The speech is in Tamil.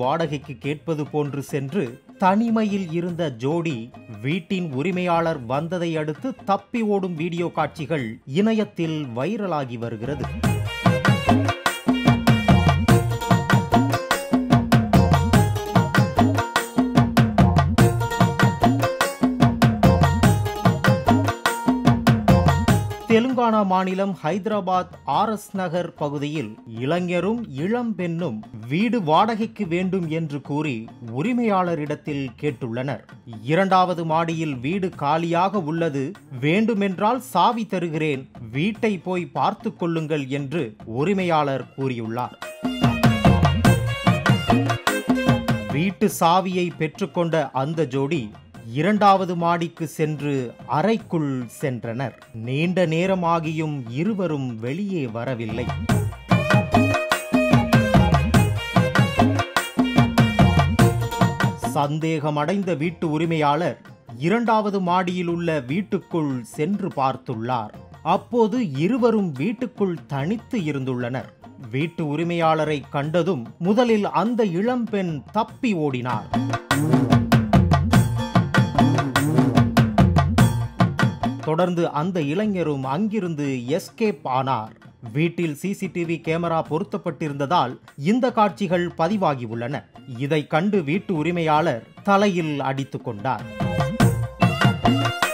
வாடகைக்கு கேட்பது போன்று சென்று தனிமையில் இருந்த ஜோடி வீட்டின் உரிமையாளர் வந்ததை அடுத்து தப்பி ஓடும் வீடியோ காட்சிகள் இணையத்தில் வைரலாகி வருகிறது தெலுங்கானா மாநிலம் ஹைதராபாத் ஆர் எஸ் நகர் பகுதியில் இளைஞரும் இளம் பெண்ணும் வீடு வாடகைக்கு வேண்டும் என்று கூறி உரிமையாளரிடத்தில் கேட்டுள்ளனர் இரண்டாவது மாடியில் வீடு காலியாக உள்ளது வேண்டுமென்றால் சாவி தருகிறேன் வீட்டை போய் பார்த்துக் கொள்ளுங்கள் என்று உரிமையாளர் கூறியுள்ளார் வீட்டு சாவியை பெற்றுக்கொண்ட அந்த ஜோடி இரண்டாவது மாடிக்கு சென்று அறைக்குள் சென்றனர் நீண்ட நேரமாகியும் இருவரும் வெளியே வரவில்லை சந்தேகமடைந்த வீட்டு உரிமையாளர் இரண்டாவது மாடியில் உள்ள வீட்டுக்குள் சென்று பார்த்துள்ளார் அப்போது இருவரும் வீட்டுக்குள் தனித்து இருந்துள்ளனர் வீட்டு உரிமையாளரை கண்டதும் முதலில் அந்த இளம்பெண் தப்பி ஓடினார் தொடர்ந்து அந்த இளைஞரும் அங்கிருந்து எஸ்கேப் ஆனார் வீட்டில் சிசிடிவி கேமரா பொருத்தப்பட்டிருந்ததால் இந்த காட்சிகள் பதிவாகி உள்ளன இதை கண்டு வீட்டு உரிமையாளர் தலையில் அடித்துக் கொண்டார்